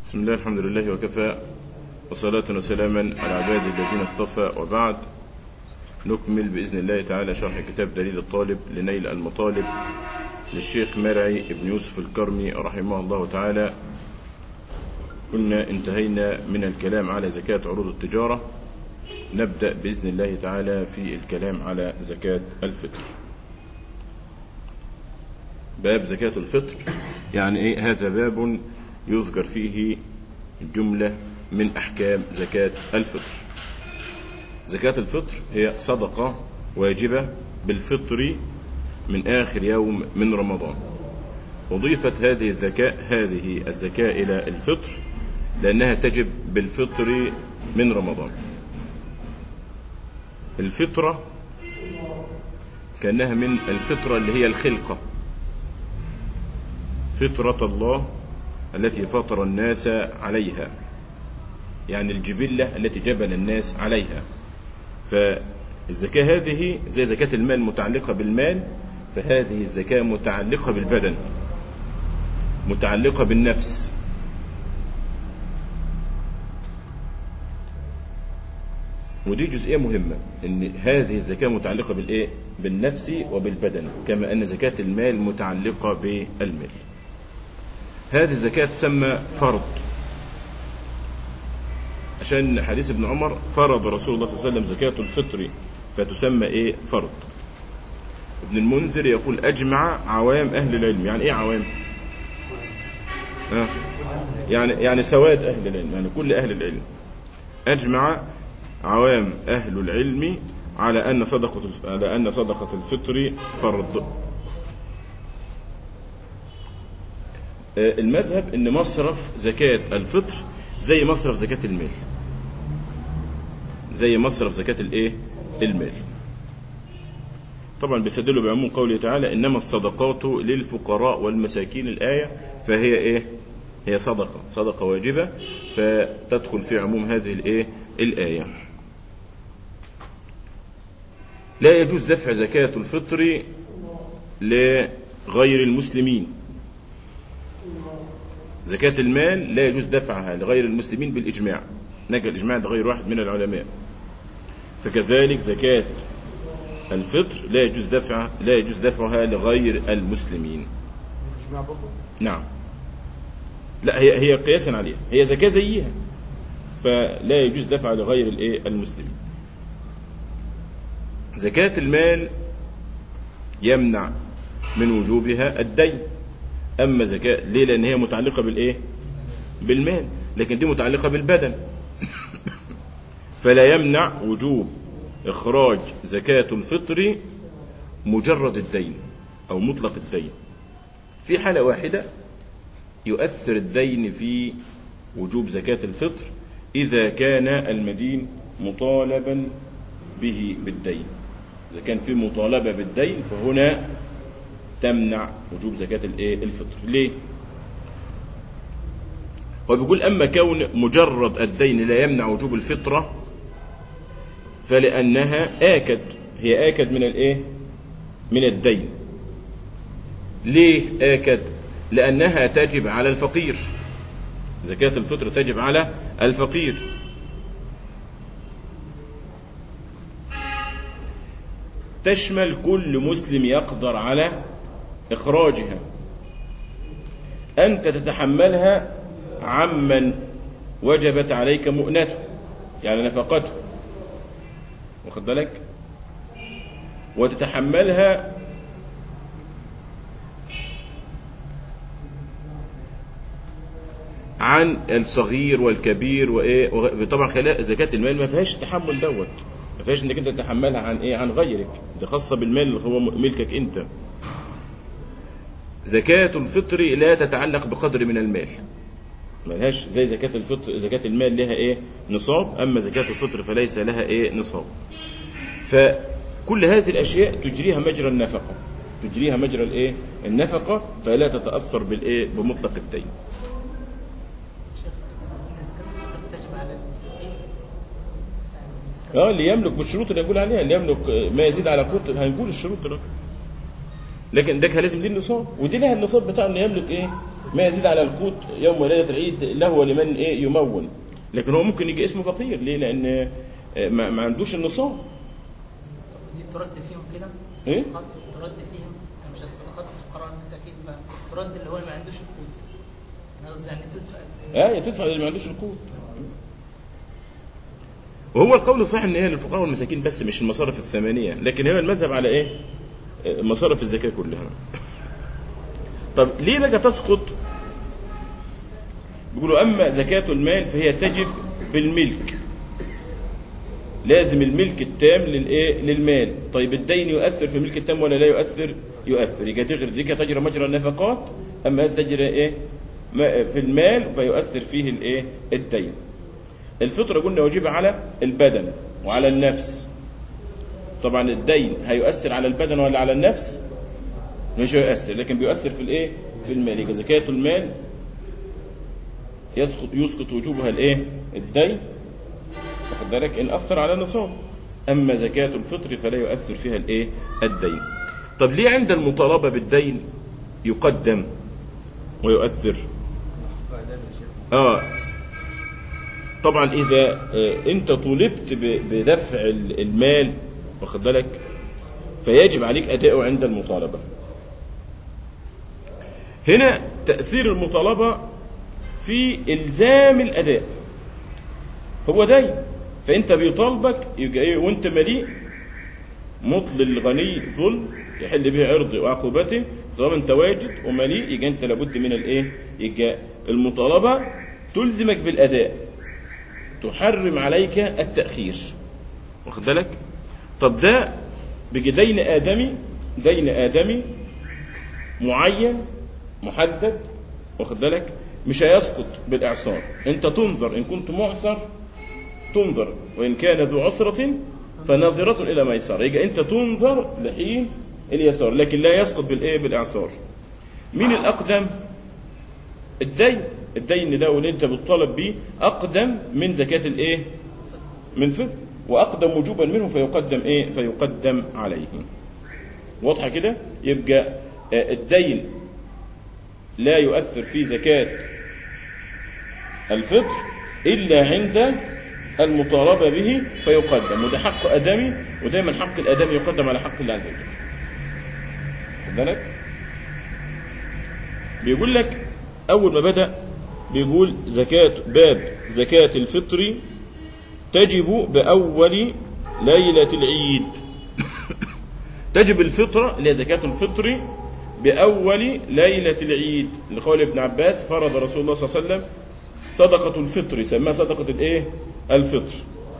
بسم الله الحمد لله وكفى وصلاة وسلاما على عباد الذين اصطفى وبعد نكمل بإذن الله تعالى شرح كتاب دليل الطالب لنيل المطالب للشيخ مرعي بن يوسف الكرمي رحمه الله تعالى كنا انتهينا من الكلام على زكاة عروض التجارة نبدأ بإذن الله تعالى في الكلام على زكاة الفطر باب زكاة الفطر يعني ايه هذا باب يذكر فيه جملة من أحكام زكاة الفطر زكاة الفطر هي صدقة واجبة بالفطر من آخر يوم من رمضان أضيفت هذه الزكاة هذه الزكاة إلى الفطر لأنها تجب بالفطر من رمضان الفطرة كأنها من الفطرة اللي هي الخلقة فطرة الله التي فطر الناس عليها يعني الجبلة التي جبل الناس عليها فالزكاة هذه زي زكاة المال متعلقة بالمال فهذه الزكاة متعلقة بالبدن متعلقة بالنفس ودي جزئية مهمة ان هذه الزكاة متعلقة بالايه بالنفس وبالبدن كما ان زكاة المال متعلقة بالمال هذه الزكاة تسمى فرض عشان حديث ابن عمر فرض رسول الله صلى الله عليه وسلم زكاة الفطر فتسمى ايه فرض ابن المنذر يقول اجمع عوام اهل العلم يعني ايه عوام آه. يعني يعني سواد اهل العلم يعني كل اهل العلم اجمع عوام اهل العلم على ان صدقه على ان صدقه الفطر فرض المذهب ان مصرف زكاة الفطر زي مصرف زكاة المال زي مصرف زكاة الايه المال طبعا بيستدلوا بعموم قوله تعالى انما الصدقات للفقراء والمساكين الايه فهي ايه هي صدقه صدقه واجبه فتدخل في عموم هذه الايه الايه لا يجوز دفع زكاه الفطر لغير المسلمين زكاة المال لا يجوز دفعها لغير المسلمين بالإجماع نجى الإجماع ده غير واحد من العلماء فكذلك زكاة الفطر لا يجوز دفع لا يجوز دفعها لغير المسلمين نعم لا هي هي قياسا عليها هي زكاة زيها فلا يجوز دفع لغير الايه المسلمين زكاة المال يمنع من وجوبها الدين اما زكاة ليه لان هي متعلقة بالايه بالمال لكن دي متعلقة بالبدن فلا يمنع وجوب اخراج زكاة الفطر مجرد الدين او مطلق الدين في حالة واحدة يؤثر الدين في وجوب زكاة الفطر اذا كان المدين مطالبا به بالدين اذا كان في مطالبة بالدين فهنا تمنع وجوب زكاة الايه الفطر ليه وبيقول أما كون مجرد الدين لا يمنع وجوب الفطرة فلأنها آكد هي آكد من الايه من الدين ليه آكد لأنها تجب على الفقير زكاة الفطر تجب على الفقير تشمل كل مسلم يقدر على إخراجها أنت تتحملها عمن وجبت عليك مؤنته يعني نفقته واخد بالك وتتحملها عن الصغير والكبير وايه طبعا خلاء زكاه المال ما فيهاش تحمل دوت ما فيهاش انك انت تتحملها عن ايه عن غيرك دي خاصه بالمال اللي هو ملكك انت زكاة الفطر لا تتعلق بقدر من المال ملهاش زي زكاة الفطر زكاة المال لها ايه نصاب اما زكاة الفطر فليس لها ايه نصاب فكل هذه الاشياء تجريها مجرى النفقة تجريها مجرى الايه النفقة فلا تتأثر بالايه بمطلق الدين اه اللي يملك بالشروط اللي يقول عليها اللي يملك ما يزيد على قوت هنقول الشروط دلوقتي لكن ده كان لازم دي النصاب ودي لها النصاب بتاع انه يملك ايه ما يزيد على القوت يوم وليله العيد له ولمن ايه يمون لكن هو ممكن يجي اسمه فقير ليه لان آه، ما, ما عندوش النصاب دي ترد فيهم كده إيه؟ الصدقات ترد فيهم يعني مش الصدقات للفقراء والمساكين فترد اللي هو اللي ما عندوش القوت أنا قصدي يعني تدفع اه تدفع اللي ما عندوش القوت وهو القول الصحيح ان هي للفقراء والمساكين بس مش المصارف الثمانيه لكن هي المذهب على ايه آه، مصارف الزكاه كلها طب ليه بقى تسقط بيقولوا اما زكاه المال فهي تجب بالملك لازم الملك التام للايه للمال طيب الدين يؤثر في الملك التام ولا لا يؤثر يؤثر يبقى تغير دي تجري مجرى النفقات اما هذه تجري ايه ما- في المال فيؤثر فيه الايه الدين الفطره قلنا واجبه على البدن وعلى النفس طبعا الدين هيؤثر على البدن ولا على النفس مش هيؤثر لكن بيؤثر في الايه في المال يبقى زكاه المال يسقط يسقط وجوبها الايه الدين واخد بالك ان اثر على النصاب اما زكاه الفطر فلا يؤثر فيها الايه الدين طب ليه عند المطالبه بالدين يقدم ويؤثر اه طبعا اذا آه، انت طولبت ب- بدفع ال- المال واخد بالك فيجب عليك اداؤه عند المطالبه هنا تاثير المطالبه في الزام الاداء هو دين فانت بيطالبك يبقى ايه وانت مليء مطل الغني ظلم يحل به عرضه وعقوبته طالما انت واجد ومليء يبقى انت لابد من الايه يبقى المطالبه تلزمك بالاداء تحرم عليك التاخير واخد بالك طب ده بيجي دين ادمي دين ادمي معين محدد واخد بالك مش هيسقط بالاعصار انت تنظر ان كنت معسر تنظر وإن كان ذو عسرة فناظرة إلى ميسر يبقى أنت تنظر لحين اليسار لكن لا يسقط بالإيه بالإعصار مين الأقدم الدين الدين ده واللي أنت بتطالب بيه أقدم من زكاة الإيه من فضل وأقدم وجوبا منه فيقدم إيه فيقدم عليه واضحة كده يبقى آه، الدين لا يؤثر في زكاة الفطر إلا عند المطالبة به فيقدم وده حق آدمي ودايما حق الآدمي يقدم على حق الله عز وجل خد بالك بيقول لك أول ما بدأ بيقول زكاة باب زكاة الفطر تجب بأول ليلة العيد تجب الفطرة اللي هي زكاة الفطر بأول ليلة العيد لقول ابن عباس فرض رسول الله صلى الله عليه وسلم صدقة الفطر سماها صدقة الايه الفطر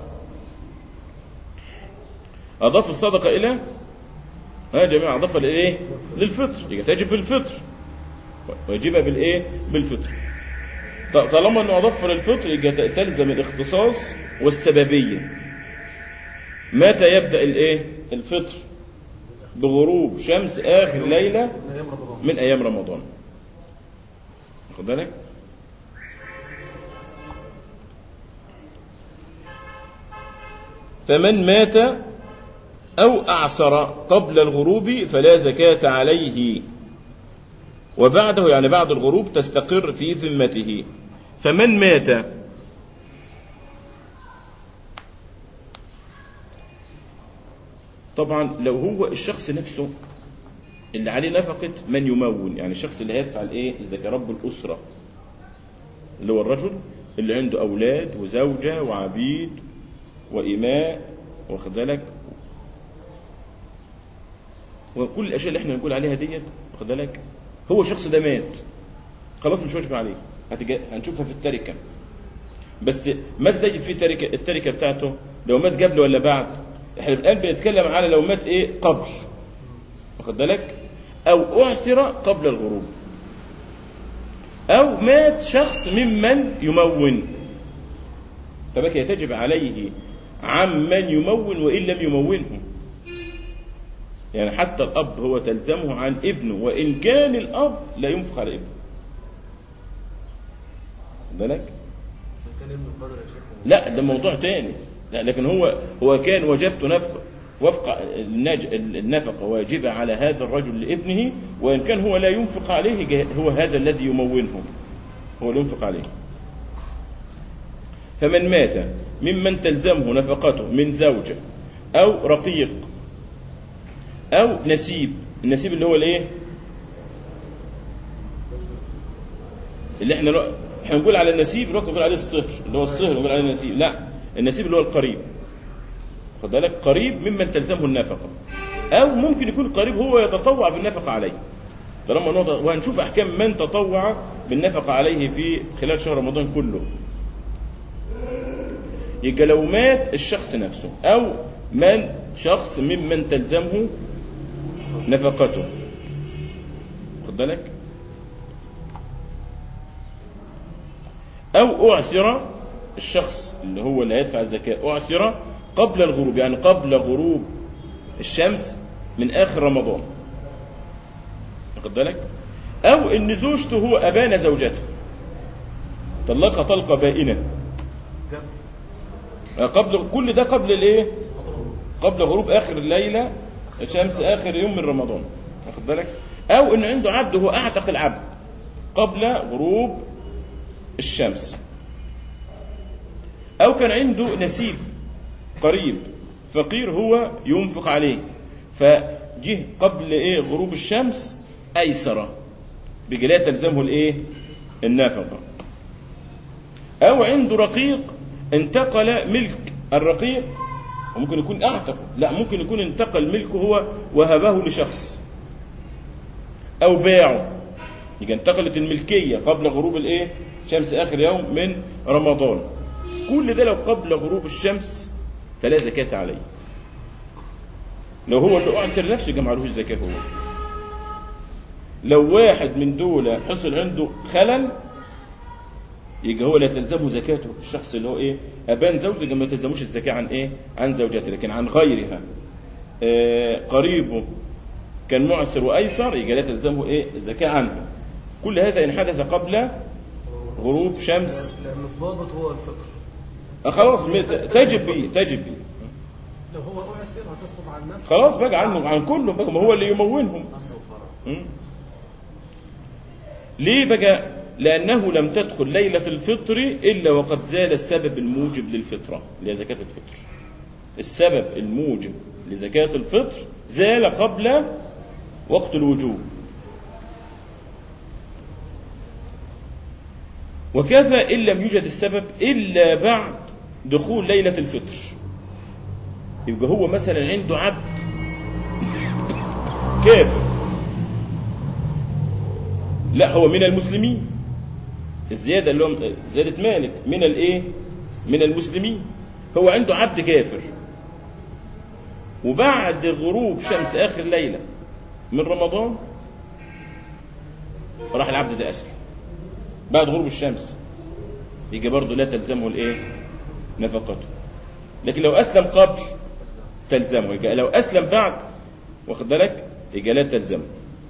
أضاف الصدقة إلى ها يا جماعة أضاف لإيه للفطر يبقى تجب بالفطر ويجبها بالإيه بالفطر ط- طالما أنه أضاف للفطر يبقى ت- تلزم الاختصاص والسببية متى يبدأ الإيه الفطر بغروب شمس آخر ليلة من أيام رمضان واخد بالك فمن مات أو أعسر قبل الغروب فلا زكاة عليه وبعده يعني بعد الغروب تستقر في ذمته فمن مات طبعا لو هو الشخص نفسه اللي عليه نفقة من يمون يعني الشخص اللي هيدفع الايه الزكاة رب الأسرة اللي هو الرجل اللي عنده أولاد وزوجة وعبيد وإماء واخد بالك وكل الأشياء اللي احنا بنقول عليها ديت واخد بالك هو الشخص ده مات خلاص مش واجب عليه هتجا... هنشوفها في التركة بس متى تجب في تركة التركة بتاعته لو مات قبل ولا بعد احنا الآن بنتكلم على لو مات ايه قبل واخد بالك أو أعسر قبل الغروب أو مات شخص ممن يمون فبكى تجب عليه عمن يمون وإن لم يمونه يعني حتى الأب هو تلزمه عن ابنه وإن كان الأب لا ينفق على ابنه خد بالك كان ابن القدر يا شيخ لا ده موضوع تاني لا لكن هو هو كان وجبت نفقه وفق النج- النفقة واجبة على هذا الرجل لابنه وإن كان هو لا ينفق عليه جه- هو هذا الذي يمونه هو اللي ينفق عليه فمن مات ممن تلزمه نفقته من زوجة أو رقيق أو نسيب النسيب اللي هو الإيه اللي احنا رو... احنا بنقول على النسيب الوقت بنقول عليه الصهر اللي هو الصهر بنقول عليه النسيب لا النسيب اللي هو القريب خد بالك قريب ممن تلزمه النفقة أو ممكن يكون قريب هو يتطوع بالنفقة عليه طالما نقطة وهنشوف أحكام من تطوع بالنفقة عليه في خلال شهر رمضان كله يبقى لو مات الشخص نفسه أو من شخص ممن تلزمه نفقته خد بالك أو أعسر الشخص اللي هو اللي هيدفع الزكاة أعسر قبل الغروب يعني قبل غروب الشمس من آخر رمضان واخد بالك أو إن زوجته هو أبان زوجته طلقها طلقة بائنة قبل كل ده قبل الايه قبل غروب اخر الليله شمس اخر يوم من رمضان واخد بالك او ان عنده عبد هو اعتق العبد قبل غروب الشمس او كان عنده نسيب قريب فقير هو ينفق عليه فجه قبل ايه غروب الشمس ايسر بيجي لا تلزمه الايه النفقه او عنده رقيق انتقل ملك الرقيق وممكن يكون اعتقه لا ممكن يكون انتقل ملكه هو وهبه لشخص او باعه يبقى انتقلت الملكيه قبل غروب الايه شمس اخر يوم من رمضان كل ده لو قبل غروب الشمس فلا زكاة عليه لو هو اللي اعسر نفسه يبقى معلوش زكاة هو لو واحد من دول حصل عنده خلل يبقى هو لا تلزمه زكاته الشخص اللي هو ايه ابان زوجته يبقى ما تلزموش الزكاه عن ايه عن زوجته لكن عن غيرها آه قريبه كان معسر وايسر يبقى لا تلزمه ايه الزكاه عنه كل هذا ان حدث قبل غروب شمس لأن الضابط هو الفطر آه خلاص م- تجب به تجب به لو هو أعسر هتسقط عن نفسه خلاص بقى عنه عن كله بقى ما هو اللي يمونهم م? ليه بقى لأنه لم تدخل ليلة الفطر إلا وقد زال السبب الموجب للفطرة اللي هي زكاة الفطر السبب الموجب لزكاة الفطر زال قبل وقت الوجوب وكذا إن لم يوجد السبب إلا بعد دخول ليلة الفطر يبقى هو مثلا عنده عبد كافر لا هو من المسلمين الزيادة اللي هو زيادة مالك من الايه من المسلمين هو عنده عبد كافر وبعد غروب شمس اخر ليلة من رمضان راح العبد ده اسلم بعد غروب الشمس يجي برضه لا تلزمه الايه نفقته لكن لو اسلم قبل تلزمه يجي لو اسلم بعد واخد بالك يجي لا تلزمه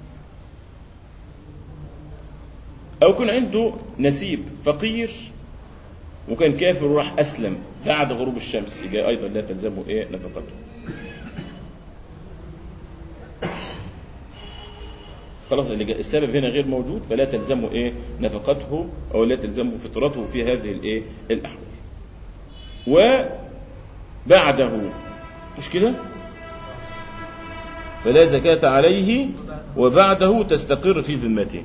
أو يكون عنده نسيب فقير وكان كافر وراح أسلم بعد غروب الشمس يبقى أيضا لا تلزمه إيه نفقته خلاص اللي السبب هنا غير موجود فلا تلزمه إيه نفقته أو لا تلزمه فطرته في هذه الإيه الأحوال وبعده مش كده فلا زكاة عليه وبعده تستقر في ذمته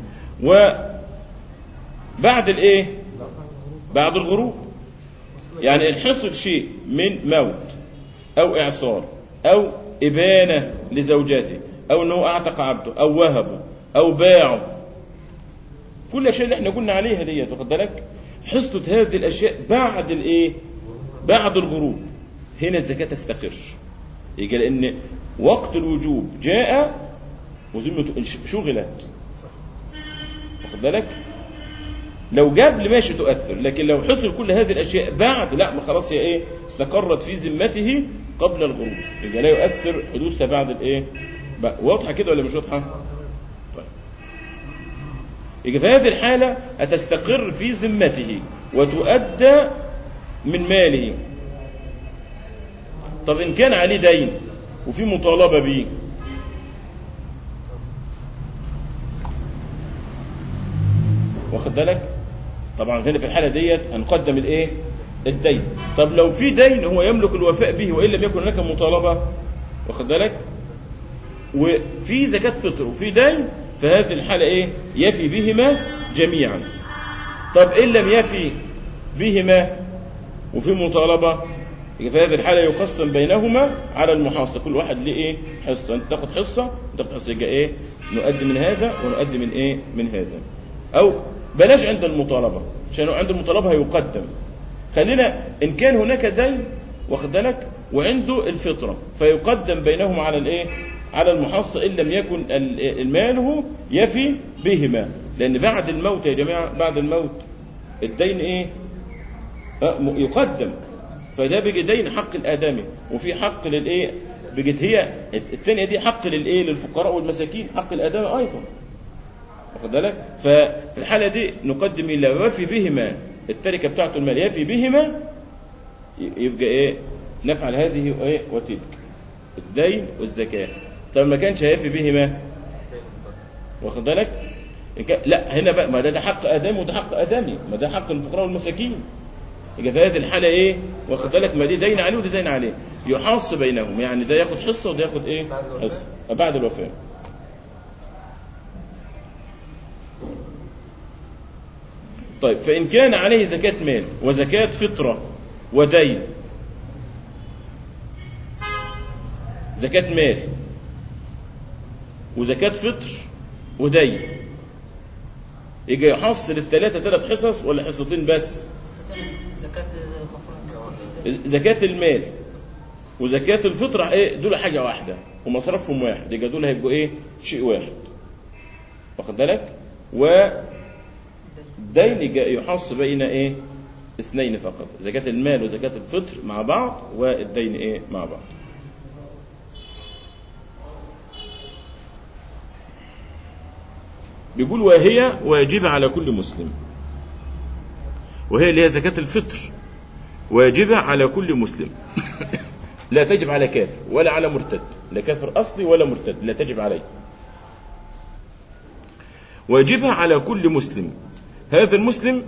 وبعد الايه بعد الغروب يعني ان حصل شيء من موت او اعصار او ابانه لزوجته او انه اعتق عبده او وهبه او باعه كل الاشياء اللي احنا قلنا عليها ديت واخد بالك حصلت هذه الاشياء بعد الايه بعد الغروب هنا الزكاه تستقر يجي لان وقت الوجوب جاء وذمته شغلت واخد بالك لو قبل ماشي تؤثر لكن لو حصل كل هذه الاشياء بعد لا ما خلاص هي ايه استقرت في ذمته قبل الغروب يبقى لا يؤثر حدوثها بعد الايه بقى واضحه كده ولا مش واضحه طيب يبقى في هذه الحاله هتستقر في ذمته وتؤدى من ماله طب ان كان عليه دين وفي مطالبة بيه واخد بالك طبعا هنا في الحالة ديت هنقدم الايه الدين طب لو في دين هو يملك الوفاء به وإن لم يكن هناك مطالبة واخد بالك وفي زكاة فطر وفي دين فهذه الحالة ايه يفي بهما جميعا طب إن لم يفي بهما وفي مطالبة يبقى في هذه الحالة يقسم بينهما على المحاصة كل واحد ليه ايه حصة انت تاخد حصة انت تاخد حصة يبقى ايه نؤدي من هذا ونؤدي من ايه من هذا او بلاش عند المطالبة عشان عند المطالبة هيقدم خلينا ان كان هناك دين واخد بالك وعنده الفطرة فيقدم بينهما على الايه على المحصة ان لم يكن ال- الماله يفي بهما لان بعد الموت يا جماعة بعد الموت الدين ايه آه، م- يقدم فده بيجي دين حق الادمي وفي حق للايه بقت هي الثانيه دي حق للايه للفقراء والمساكين حق الادمي ايضا واخد بالك ففي الحاله دي نقدم الى وفي بهما التركه بتاعته المال يفي بهما ي- يبقى ايه نفعل هذه وايه وتلك الدين والزكاه طب ما كانش هيفي بهما واخد بالك إن كان- لا هنا بقى ما ده, ده حق ادمي وده حق ادمي ما ده حق الفقراء والمساكين يبقى في هذه الحاله ايه واخد بالك ما دي دين عليه وده دين عليه يحص بينهم يعني ده ياخد حصه وده ياخد ايه بعد الوفاة؟ حصه بعد الوفاه طيب فإن كان عليه زكاة مال وزكاة فطرة ودين زكاة مال وزكاة فطر ودين يجي يحصل الثلاثة ثلاث حصص ولا حصتين بس بس كان الزكاة المفروض تسقط بالله. زكاة المال وزكاة الفطرة ايه دول حاجة واحدة ومصرفهم واحد يبقى دول هيبقوا ايه شيء واحد واخد بالك والدين يجي يحص بين ايه اثنين فقط زكاة المال وزكاة الفطر مع بعض والدين ايه مع بعض بيقول وهي واجبة على كل مسلم وهي اللي هي زكاة الفطر واجبة على كل مسلم لا تجب على كافر ولا على مرتد لا كافر أصلي ولا مرتد لا تجب عليه واجبة على كل مسلم هذا المسلم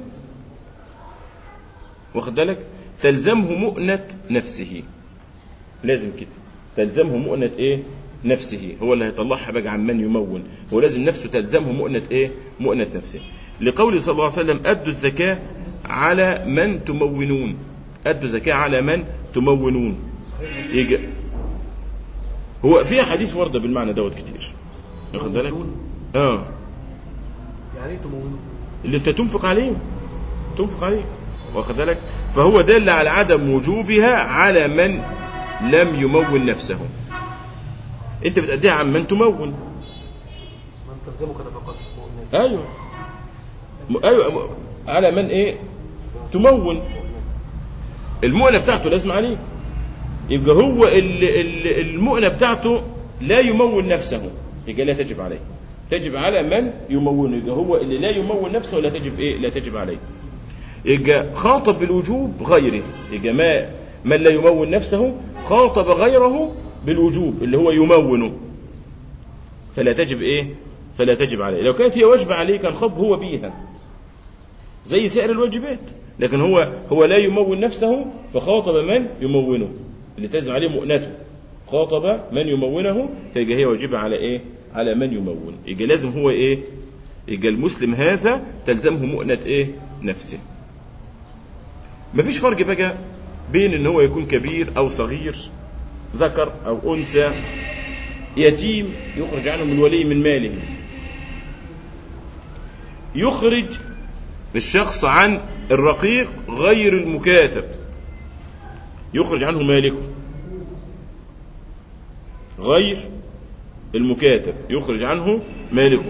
واخد بالك تلزمه مؤنة نفسه لازم كده تلزمه مؤنة ايه نفسه هو اللي هيطلعها بقى عن من يمون هو لازم نفسه تلزمه مؤنة ايه مؤنة نفسه لقوله صلى الله عليه وسلم أدوا الزكاة على من تمونون أدوا الزكاة على من تمونون يجي هو في حديث ورده بالمعنى دوت كتير واخد بالك اه يعني ايه تمونون؟ اللي انت تنفق عليه تنفق عليه واخد بالك فهو دل على عدم وجوبها على من لم يمون نفسه انت بتأديها عن من تمون من تلزمك نفقات مؤمنين ايوه م- ايوه م- على من ايه تمون المؤنة بتاعته لازم عليه يبقى هو ال- ال- المؤنة بتاعته لا يمون نفسه يبقى لا تجب عليه تجب على من يمون يبقى هو اللي لا يمون نفسه لا تجب ايه لا تجب عليه يبقى خاطب بالوجوب غيره يبقى ما من لا يمون نفسه خاطب غيره بالوجوب اللي هو يمونه فلا تجب ايه فلا تجب عليه لو كانت هي واجبة عليه كان خب هو بيها زي سائر الواجبات لكن هو هو لا يمون نفسه فخاطب من يمونه اللي تلزم عليه مؤنته خاطب من يمونه فيبقى هي واجبة على ايه على من يمون يبقى لازم هو ايه يبقى المسلم هذا تلزمه مؤنة ايه نفسه مفيش فرق بقى بين ان هو يكون كبير او صغير ذكر او انثى يتيم يخرج عنه من ولي من ماله يخرج الشخص عن الرقيق غير المكاتب يخرج عنه مالكه غير المكاتب يخرج عنه مالكه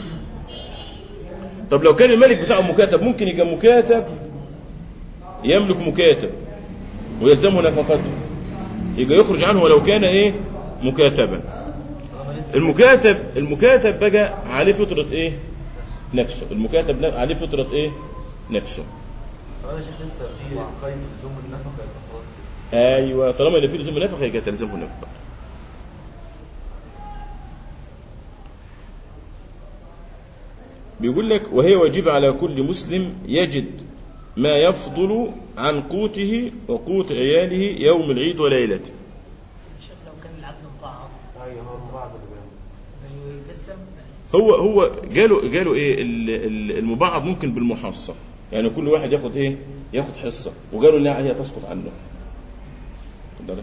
طب لو كان الملك بتاعه مكاتب ممكن يبقى مكاتب يملك مكاتب ويلزمه نفقته يبقى يخرج عنه ولو كان ايه مكاتبا المكاتب المكاتب بقى عليه فطرة ايه نفسه المكاتب ن- عليه فطرة ايه نفسه طب انا شايف لسه في قيد لزوم النفقه يبقى خلاص كده ايوه طالما اللي فيه لزوم نفقه يبقى تلزمه نفقه بيقول لك وهي واجبة على كل مسلم يجد ما يفضل عن قوته وقوت عياله يوم العيد وليلته شوف لو كان العبد مضاعف ايوه هو المبعض اللي بيعمل يقسم هو هو جاله جاله ايه ال- ال- المبعض ممكن بالمحصة يعني كل واحد ياخد ايه ياخد حصة وقالوا انها هي تسقط عنه خد بالك؟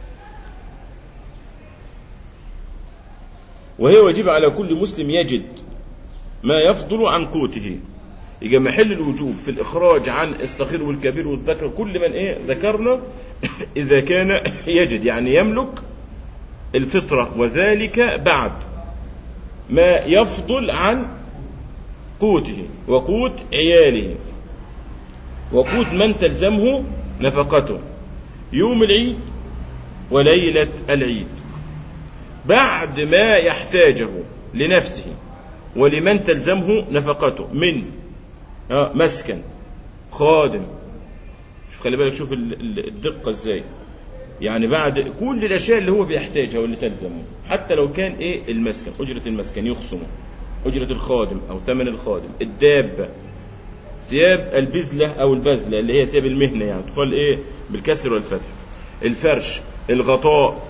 وهي واجبة على كل مسلم يجد ما يفضل عن قوته يبقى محل الوجوب في الإخراج عن الصغير والكبير والذكر كل من إيه ذكرنا إذا كان يجد يعني يملك الفطرة وذلك بعد ما يفضل عن قوته وقوت عياله وقوت من تلزمه نفقته يوم العيد وليلة العيد بعد ما يحتاجه لنفسه ولمن تلزمه نفقته من آه، مسكن خادم شوف خلي بالك شوف ال- ال- الدقة ازاي يعني بعد كل الاشياء اللي هو بيحتاجها واللي تلزمه حتى لو كان ايه المسكن اجرة المسكن يخصمه اجرة الخادم او ثمن الخادم الدابة ثياب البزلة او البزلة اللي هي ثياب المهنة يعني تقال ايه بالكسر والفتح الفرش الغطاء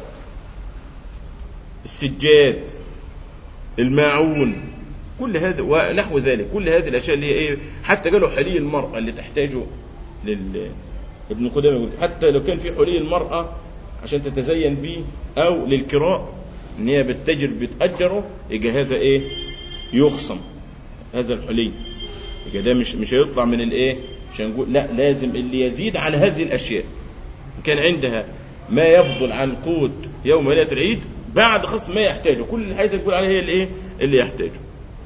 السجاد الماعون كل هذا ونحو ذلك كل هذه الاشياء اللي هي ايه حتى قالوا حلي المراه اللي تحتاجه لل ابن قدامه يقول حتى لو كان في حلي المراه عشان تتزين به او للكراء ان هي بتتجر بتاجره يبقى هذا ايه يخصم هذا الحلي يبقى ده مش مش هيطلع من الايه مش هنقول لا لازم اللي يزيد على هذه الاشياء إن كان عندها ما يفضل عن قوت يوم ليله العيد بعد خصم ما يحتاجه كل الحاجات اللي تقول عليها هي الايه اللي يحتاجه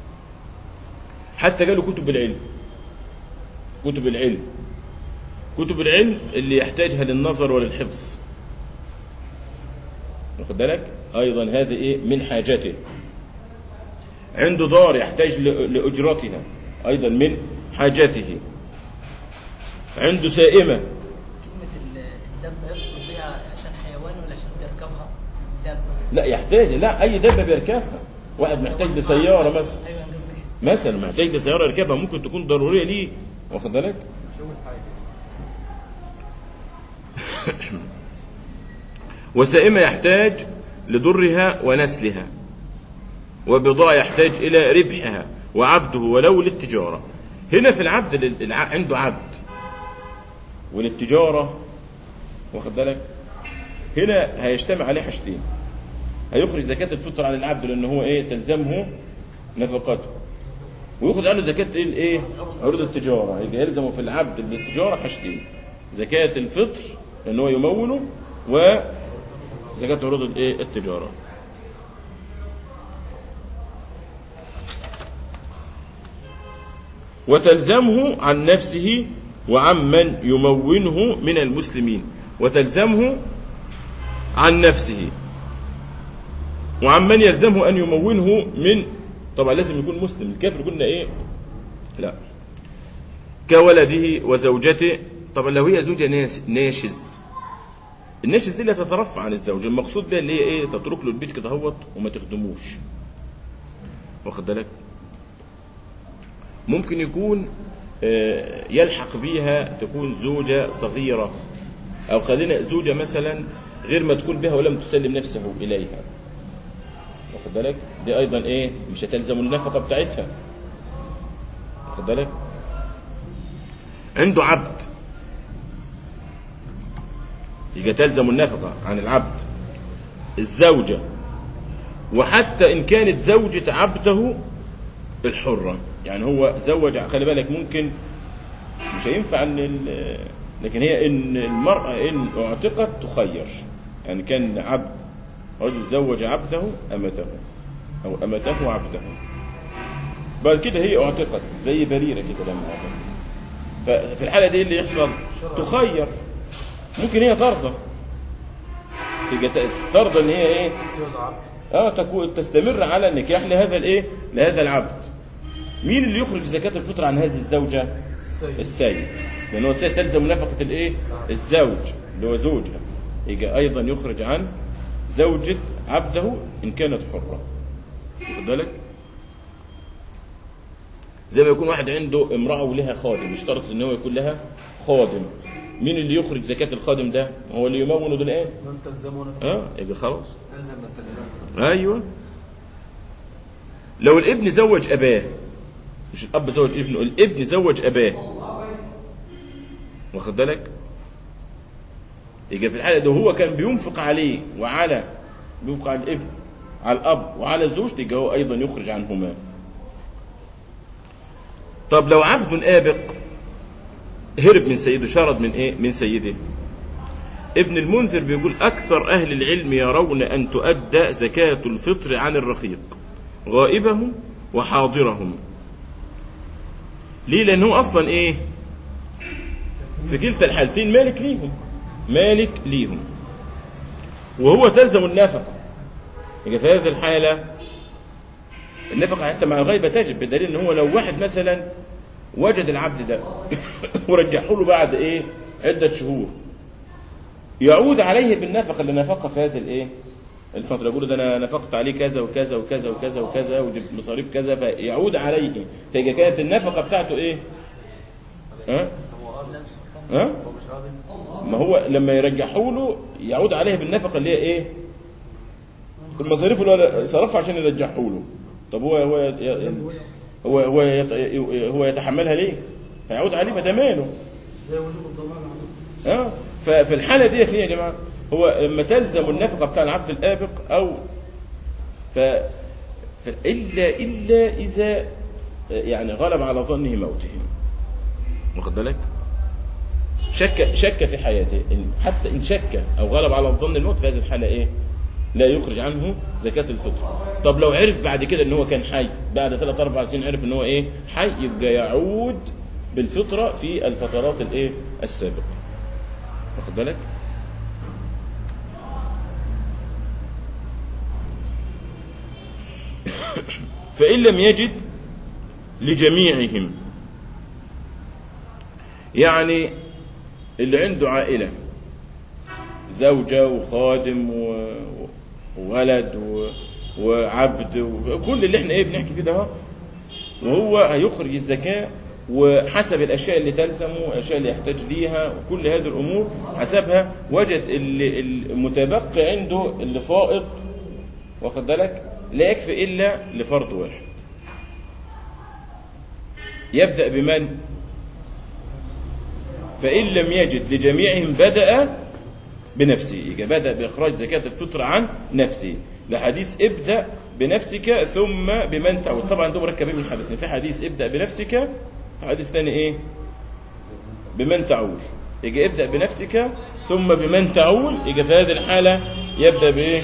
حتى قالوا كتب العلم كتب العلم كتب العلم اللي يحتاجها للنظر وللحفظ واخد بالك ايضا هذه ايه من حاجته عنده دار يحتاج ل- لاجرتها ايضا من حاجته عنده سائمه كلمة ال- الدابة يقصد بها عشان حيوان ولا عشان بيركبها دابة لا يحتاج لا اي دابه بيركبها واحد محتاج لسياره مثلا ايوه أنا قصدي مثلا محتاج لسياره يركبها ممكن تكون ضروريه ليه واخد بالك مش اول حاجه وسائمة يحتاج لضرها ونسلها وبضاعة يحتاج إلى ربحها وعبده ولو للتجارة هنا في العبد لل- الع- عنده عبد وللتجارة واخد بالك هنا هيجتمع عليه حاجتين هيخرج زكاة الفطر عن العبد لأن هو إيه تلزمه نفقته وياخد عنه زكاة إيه الإيه عروض التجارة يبقى يلزمه في العبد للتجارة حاجتين زكاة الفطر لأن هو يمونه وزكاة عروض الإيه التجارة وتلزمه عن نفسه وعمن يمونه من المسلمين وتلزمه عن نفسه وعمن يلزمه أن يمونه من طبعا لازم يكون مسلم الكافر قلنا إيه لا كولده وزوجته طبعا لو هي زوجة ناس- ناشز الناشز دي لا تترفع عن الزوج المقصود بها اللي هي ايه تترك له البيت كده هوت وما تخدموش واخد بالك ممكن يكون آه، يلحق بيها تكون زوجة صغيرة أو خلينا زوجة مثلا غير مدخول بها ولم تسلم نفسه إليها واخد بالك دي أيضا إيه مش هتلزم النفقة بتاعتها واخد بالك عنده عبد يبقى تلزم النفقة عن العبد الزوجة وحتى إن كانت زوجة عبده الحرة يعني هو زوج خلي بالك ممكن مش هينفع ان ال- لكن هي ان المرأة ان اعتقت تخير يعني كان عبد رجل زوج عبده امته او امته عبده بعد كده هي اعتقت زي بريرة كده لما اعتقت ففي الحالة دي اللي يحصل تخير ممكن هي ترضى تيجي ت- ترضى ان هي ايه جوز عبد اه تكون تستمر على النكاح لهذا الايه لهذا العبد مين اللي يخرج زكاة الفطر عن هذه الزوجة السيد السيد لأن هو السيد تلزم نفقة الايه الزوج اللي هو زوجها يجي أيضا يخرج عن زوجة عبده إن كانت حرة واخد بالك زي ما يكون واحد عنده امرأة ولها خادم يشترط ان هو يكون لها خادم مين اللي يخرج زكاة الخادم ده هو اللي يمونه ده الآن من تلزمون اه يبقى خلاص تلزم من تلزمون ايوه لو الابن زوج اباه مش الاب زوج ابنه الابن زوج اباه واخد بالك يبقى في الحاله دي هو كان بينفق عليه وعلى بينفق على الابن على الاب وعلى الزوج يبقى هو ايضا يخرج عنهما طب لو عبد آبق هرب من سيده شرد من ايه من سيده ابن المنذر بيقول أكثر أهل العلم يرون أن تؤدى زكاة الفطر عن الرقيق غائبهم وحاضرهم ليه لأنه أصلا إيه في كلتا الحالتين مالك ليهم مالك ليهم وهو تلزم النفقة يبقى في هذه الحالة النفقة حتى مع الغيبة تجب بدليل ان هو لو واحد مثلا وجد العبد ده ورجعه له بعد ايه عدة شهور يعود عليه بالنفقة اللي نفقها في هذه الايه الفترة يقول ده انا نفقت عليه كذا وكذا وكذا وكذا وكذا وجبت مصاريف كذا فيعود عليه فإذا كانت النفقة بتاعته ايه ها هو قال ها هو مش قابل ما هو لما يرجعه له يعود عليه بالنفقة اللي هي ايه المصاريف اللي هو صرفها عشان يرجعه له طب هو هو ي- هو هو يت- هو يتحملها ليه هيعود عليه ما ده ماله زي وجوب الضمان اه ففي الحاله ديت ليه يا جماعه هو لما تلزم النفقه بتاع العبد الابق او ف ف- الا الا اذا يعني غلب على ظنه موته واخد بالك شك شك في حياته إن- حتى ان شك او غلب على الظن الموت في هذه الحاله ايه لا يخرج عنه زكاة الفطر طب لو عرف بعد كده ان هو كان حي بعد ثلاث اربع سنين عرف ان هو ايه حي يبقى يعود بالفطرة في الفترات الايه السابقة واخد بالك فإن لم يجد لجميعهم يعني اللي عنده عائلة زوجة وخادم و- وولد و- وعبد وكل اللي احنا ايه بنحكي فيه ده اهو. وهو هيخرج الزكاة وحسب الأشياء اللي تلزمه الأشياء اللي يحتاج ليها وكل هذه الأمور حسبها وجد اللي المتبقي عنده اللي فائض واخد بالك لا يكفي إلا لفرد واحد يبدأ بمن فإن لم يجد لجميعهم بدأ بنفسه يبقى بدأ بإخراج زكاة الفطر عن نفسه لحديث ابدأ بنفسك ثم بمن تعود طبعا دول مركبين من حديثين في حديث ابدأ بنفسك في حديث ثاني ايه بمن تعول يجي ابدأ بنفسك ثم بمن تعول يجي في هذه الحالة يبدأ بايه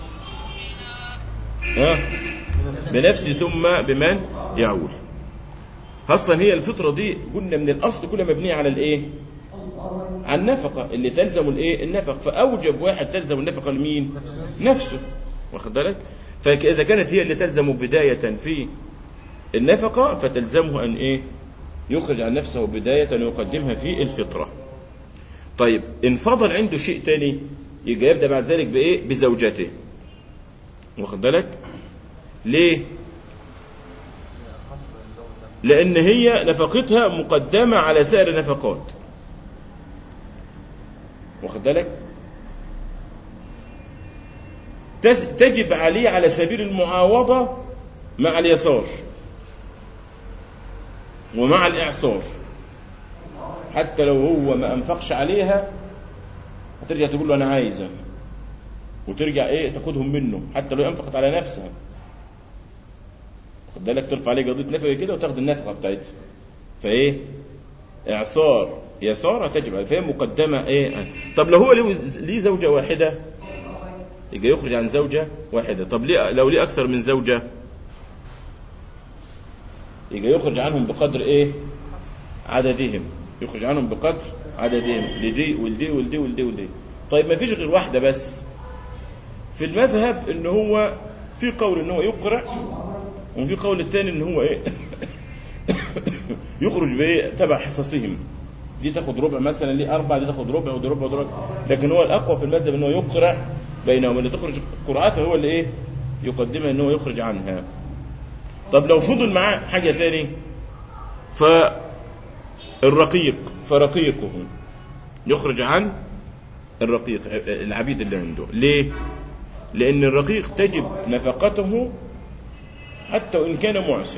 ها بنفسه ثم بمن يعول اصلا هي الفطرة دي قلنا من الاصل كلها مبنية على الايه على النفقة اللي تلزم الايه النفق فاوجب واحد تلزم النفقة لمين نفسه واخد بالك فاذا كانت هي اللي تلزم بداية في النفقة فتلزمه ان ايه يخرج عن نفسه بداية ويقدمها في الفطرة طيب ان فضل عنده شيء تاني يبقى يبدأ بعد ذلك بايه بزوجته واخد بالك ليه حسب الزوج ده لأن هي نفقتها مقدمة على سائر النفقات واخد بالك تس- تجب عليه على سبيل المعاوضة مع اليسار ومع الإعصار حتى لو هو ما أنفقش عليها هترجع تقول له أنا عايزة وترجع إيه تاخدهم منه حتى لو أنفقت على نفسها خد بالك ترفع عليه قضيه نفقه كده وتاخد النفقه بتاعتها فايه اعصار يسار تجب عليه فهي مقدمه ايه طب لو هو ليه- ليه زوجه واحده يبقى يخرج عن زوجه واحده طب ليه لو ليه اكثر من زوجه يبقى يخرج عنهم بقدر ايه عددهم يخرج عنهم بقدر عددهم لدي ولدي ولدي ولدي ولدي طيب ما فيش غير واحده بس في المذهب ان هو في قول ان هو يقرأ وفي قول الثاني ان هو ايه يخرج بايه تبع حصصهم دي تاخد ربع مثلا ليه اربع دي تاخد ربع ودي ربع ودي ربع لكن هو الاقوى في المذهب ان هو يقرأ بينهم اللي تخرج قرعته هو اللي ايه يقدمها ان هو يخرج عنها طب لو فضل معاه حاجه تاني فالرقيق فرقيقه يخرج عن الرقيق العبيد اللي عنده ليه لأن الرقيق تجب نفقته حتى وإن كان معسر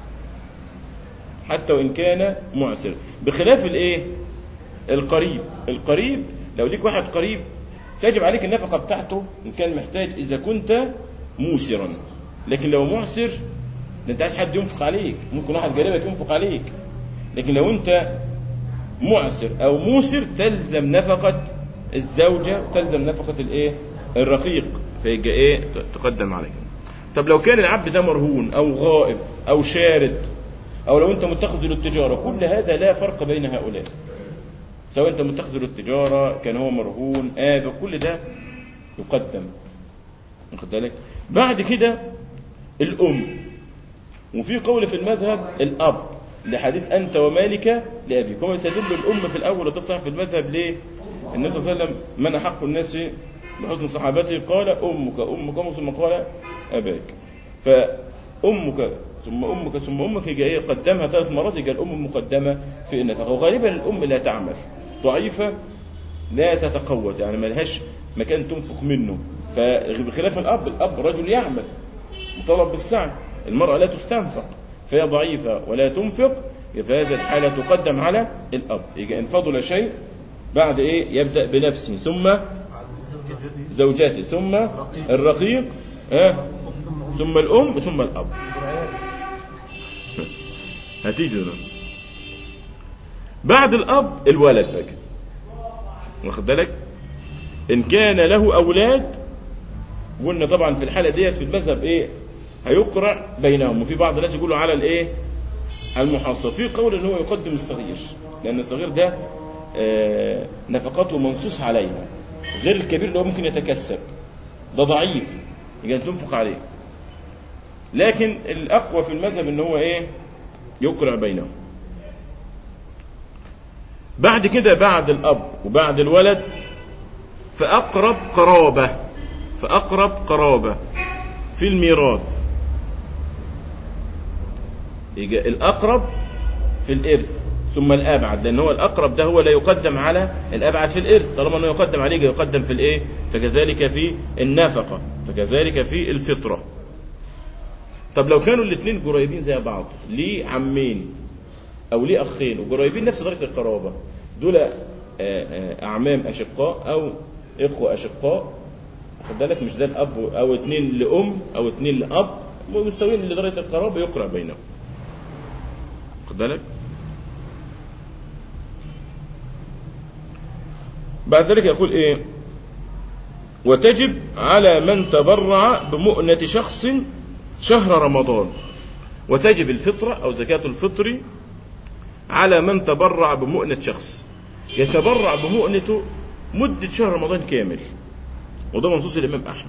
حتى وإن كان معسر بخلاف الإيه القريب القريب لو ليك واحد قريب تجب عليك النفقة بتاعته إن كان محتاج إذا كنت موسرا لكن لو معسر ده أنت عايز حد ينفق عليك ممكن واحد قريبك ينفق عليك لكن لو أنت معسر أو موسر تلزم نفقة الزوجة وتلزم نفقة الإيه الرقيق فيبقى إيه تقدم عليك طب لو كان العبد ده مرهون أو غائب أو شارد أو لو أنت متخذ للتجارة كل هذا لا فرق بين هؤلاء سواء أنت متخذ للتجارة كان هو مرهون آب كل ده يقدم واخد بالك بعد كده الأم وفي قول في المذهب الأب لحديث أنت ومالك لأبيك هو يستدل الأم في الأول وتصح في المذهب ليه؟ النبي صلى الله عليه وسلم من أحق الناس بحسن صحابته قال أمك أمك ثم قال أباك فأمك ثم أمك ثم أمك يجي إيه قدمها ثلاث مرات يجي الأم مقدمة في النفقة وغالبا الأم لا تعمل ضعيفة لا تتقوت يعني ما لهاش مكان تنفق منه فبخلاف الأب الأب رجل يعمل مطالب بالسعي المرأة لا تستنفق فهي ضعيفة ولا تنفق في هذه الحالة تقدم على الأب يجي إن فضل شيء بعد إيه يبدأ بنفسه ثم زوجته ثم الرقيق ها ثم الأم ثم الأب هتيجي هنا. بعد الأب الولد بقى واخد بالك إن كان له أولاد قلنا طبعا في الحالة ديت في المذهب إيه هيقرع بينهم وفي بعض الناس يقولوا على الإيه على المحاصرة في قول إن هو يقدم الصغير لأن الصغير ده آه، نفقته منصوص عليها غير الكبير اللي هو ممكن يتكسب ده ضعيف يبقى تنفق عليه لكن الأقوى في المذهب إن هو إيه يقرع بينهم بعد كده بعد الأب وبعد الولد فأقرب قرابة فأقرب قرابة في الميراث يجي الأقرب في الإرث ثم الأبعد لأن هو الأقرب ده هو لا يقدم على الأبعد في الإرث طالما أنه يقدم عليه يجي يقدم في الإيه فكذلك في النفقة فكذلك في الفطرة طب لو كانوا الاثنين قريبين زي بعض ليه عمين أو ليه أخين وقريبين نفس درجة القرابة دول آه، آه، أعمام أشقاء أو إخوة أشقاء خد بالك مش ده الأب أو اتنين لأم أو اتنين لأب مستويين لدرجة القرابة يقرأ بينهم خد بالك بعد ذلك يقول ايه وتجب على من تبرع بمؤنة شخص شهر رمضان وتجب الفطرة أو زكاة الفطر على من تبرع بمؤنة شخص يتبرع بمؤنته مدة شهر رمضان كامل وده منصوص الإمام أحمد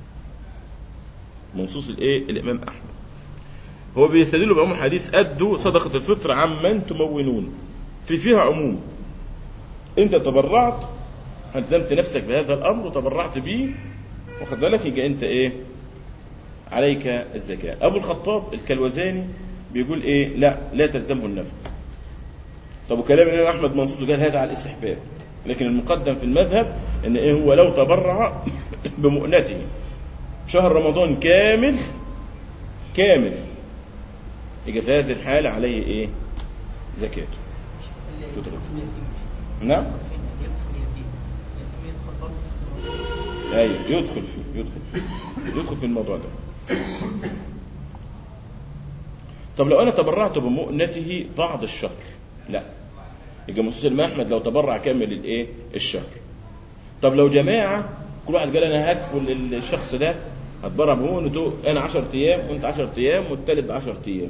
منصوص الإيه الإمام أحمد هو بيستدل بعموم حديث أدوا صدقة الفطر عمن تمونون في فيها عموم أنت تبرعت ألزمت نفسك بهذا الأمر وتبرعت به واخد بالك يبقى أنت إيه عليك الزكاة أبو الخطاب الكلوزاني بيقول إيه لا لا تلزمه النفقة طب وكلام الإمام أحمد منصوص قال هذا على الاستحباب لكن المقدم في المذهب ان ايه هو لو تبرع بمؤنته شهر رمضان كامل كامل يبقى في هذه الحالة عليه ايه زكاته اللي تدخل. يكفل اليتيم نعم فين اللي يكفل اليتيم اليتيم يدخل برضه في الصلاة ايوه يدخل فيه يدخل فيه يدخل في الموضوع ده طب لو انا تبرعت بمؤنته بعض الشهر لا يبقى منصوص الامام احمد لو تبرع كامل الايه الشهر طب لو جماعه كل واحد قال انا هكفل الشخص ده هتبرع بمؤنته انا 10 ايام وانت 10 ايام والتالت ب 10 ايام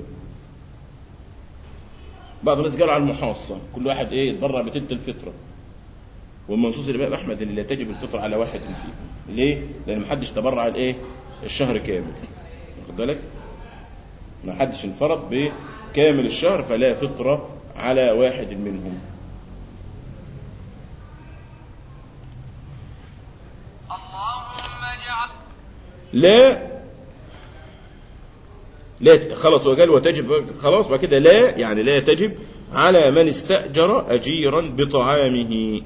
بعض الناس قالوا على المحاصه كل واحد ايه يتبرع بتلت الفطره والمنصوص الامام احمد اللي لا تجب الفطر على واحد فيه ليه لان ما حدش تبرع الايه الشهر كامل واخد بالك ما حدش انفرد بكامل الشهر فلا فطره على واحد منهم اللهم اجعل لا لا ت- خلاص وقال وتجب خلاص بعد كده لا يعني لا تجب على من استأجر أجيرا بطعامه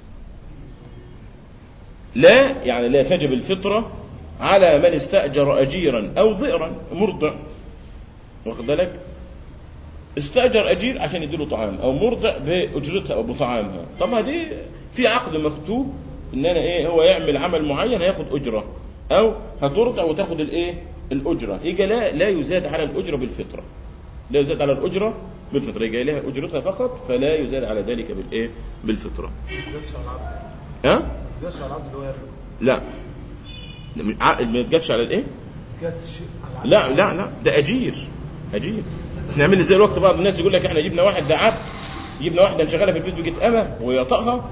لا يعني لا تجب الفطرة على من استأجر أجيرا أو ظئرا مرضع واخد بالك استأجر أجير عشان يديله طعام أو مرضع بأجرتها أو بطعامها طبعا دي في عقد مكتوب إن أنا إيه هو يعمل عمل معين هياخد أجرة أو هترضع وتاخد الإيه الأجرة يجي لا لا يزاد على الأجرة بالفطرة لا يزاد على الأجرة بالفطرة يجي لها أجرتها فقط فلا يزاد على ذلك بالإيه بالفطرة يدش على العبد ها يدش على العبد اللي هو يرجع لا عقد ما يتجابش على الإيه كاتش على العبد لا لا لا ده اجير اجير نعمل زي الوقت بعض الناس يقول لك احنا جبنا واحد ده عبد جبنا واحده نشغلها في البيت وجت امه ويطأها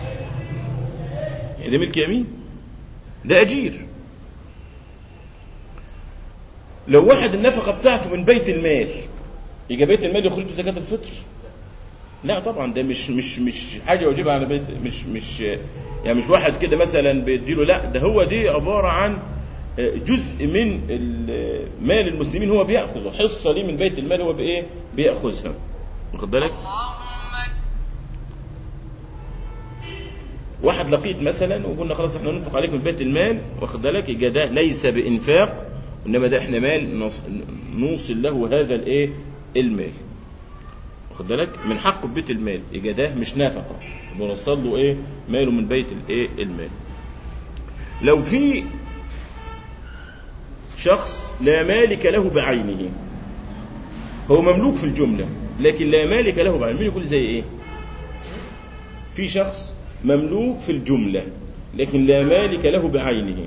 ده ملك يمين ده اجير لو واحد النفقه بتاعته من بيت المال يبقى بيت المال يخرج له زكاه الفطر لا طبعا ده مش مش مش حاجه واجبه على بيت مش مش يعني مش واحد كده مثلا بيديله لا ده هو دي عباره عن جزء من ال- مال المسلمين هو بياخذه حصه ليه من بيت المال هو بايه بياخذها واخد بالك واحد لقيت مثلا وقلنا خلاص احنا ننفق عليك من بيت المال واخد بالك يبقى ده ليس بانفاق انما ده احنا مال نص- نوصل له هذا الايه المال واخد بالك من حقه في بيت المال يبقى ده مش نفقه بنوصل له ايه ماله من بيت الايه المال لو في شخص لا مالك له بعينه هو مملوك في الجملة لكن لا مالك له بعينه مين يقول زي ايه في شخص مملوك في الجملة لكن لا مالك له بعينه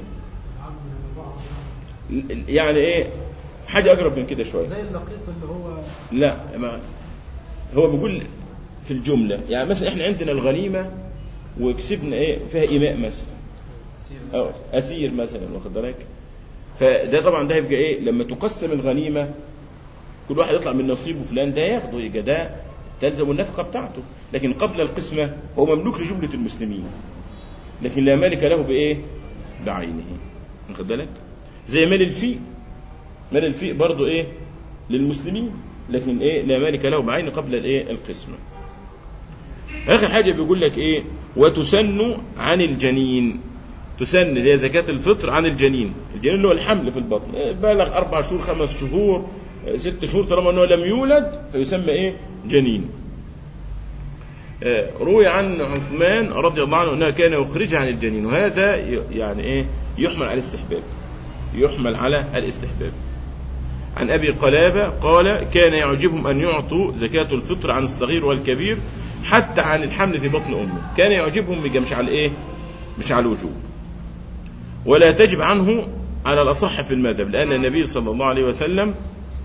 يعني ايه حاجة أقرب من كده شوية زي اللقيط اللي هو لا ما هو بيقول في الجملة يعني مثلا احنا عندنا الغنيمة وكسبنا ايه فيها إيماء مثلا أو أسير مثلا واخد بالك فده طبعا ده يبقى ايه لما تقسم الغنيمة كل واحد يطلع من نصيبه فلان ده ياخده يبقى ده تلزم النفقة بتاعته لكن قبل القسمة هو مملوك لجملة المسلمين لكن لا مالك له بإيه بعينه واخد بالك زي مال الفيء مال الفيء برضه إيه للمسلمين لكن إيه لا مالك له بعينه قبل الإيه القسمة آخر حاجة بيقول لك إيه وتسن عن الجنين تسن اللي هي زكاة الفطر عن الجنين الجنين اللي هو الحمل في البطن إيه، بالغ أربع شهور خمس شهور آه، ست شهور طالما أنه لم يولد فيسمى إيه جنين آه، روي عن عثمان رضي الله عنه أنه كان يخرجها عن الجنين وهذا ي- يعني إيه يحمل على الاستحباب يحمل على الاستحباب عن أبي قلابة قال كان يعجبهم أن يعطوا زكاة الفطر عن الصغير والكبير حتى عن الحمل في بطن أمه كان يعجبهم يبقى مش على الإيه مش على الوجوب ولا تجب عنه على الأصح في المذهب لأن النبي صلى الله عليه وسلم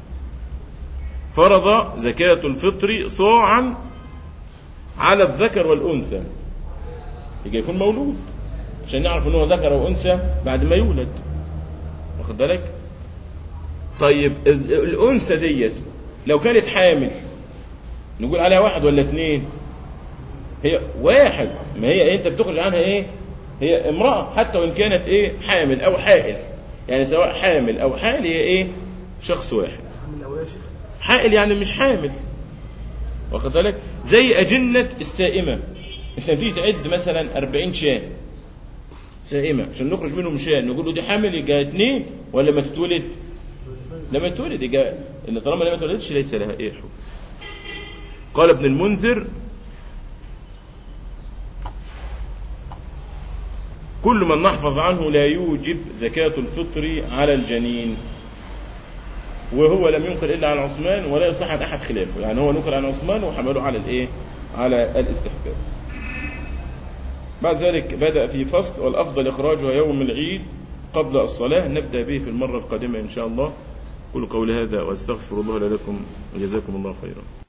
فرض زكاة الفطر صاعا على الذكر والأنثى يجي يكون مولود عشان نعرف ان هو ذكر او انثى بعد ما يولد واخد بالك طيب ال- الانثى ديت لو كانت حامل نقول عليها واحد ولا اتنين هي واحد ما هي انت بتخرج عنها ايه هي امرأة حتى وان كانت ايه حامل او حائل يعني سواء حامل او حائل هي ايه شخص واحد عامل الاوليه يا شيخ حائل يعني مش حامل واخد بالك زي أجنة السائمة انت بتيجي تعد مثلا 40 شاه سائمة عشان نخرج منهم شاه نقول له دي حامل يبقى اثنين ولا ما تتولد لما تتولد يبقى ان طالما لما تولدش ليس لها ايه حكم قال ابن المنذر كل من نحفظ عنه لا يوجب زكاة الفطر على الجنين وهو لم ينقل الا عن عثمان ولا يصح عن احد خلافه يعني هو نقل عن عثمان وحمله على الايه على الاستحباب بعد ذلك بدا في فصل والافضل اخراجها يوم العيد قبل الصلاه نبدا به في المره القادمه ان شاء الله قولوا قولي هذا واستغفر الله لي ولكم وجزاكم الله خيرا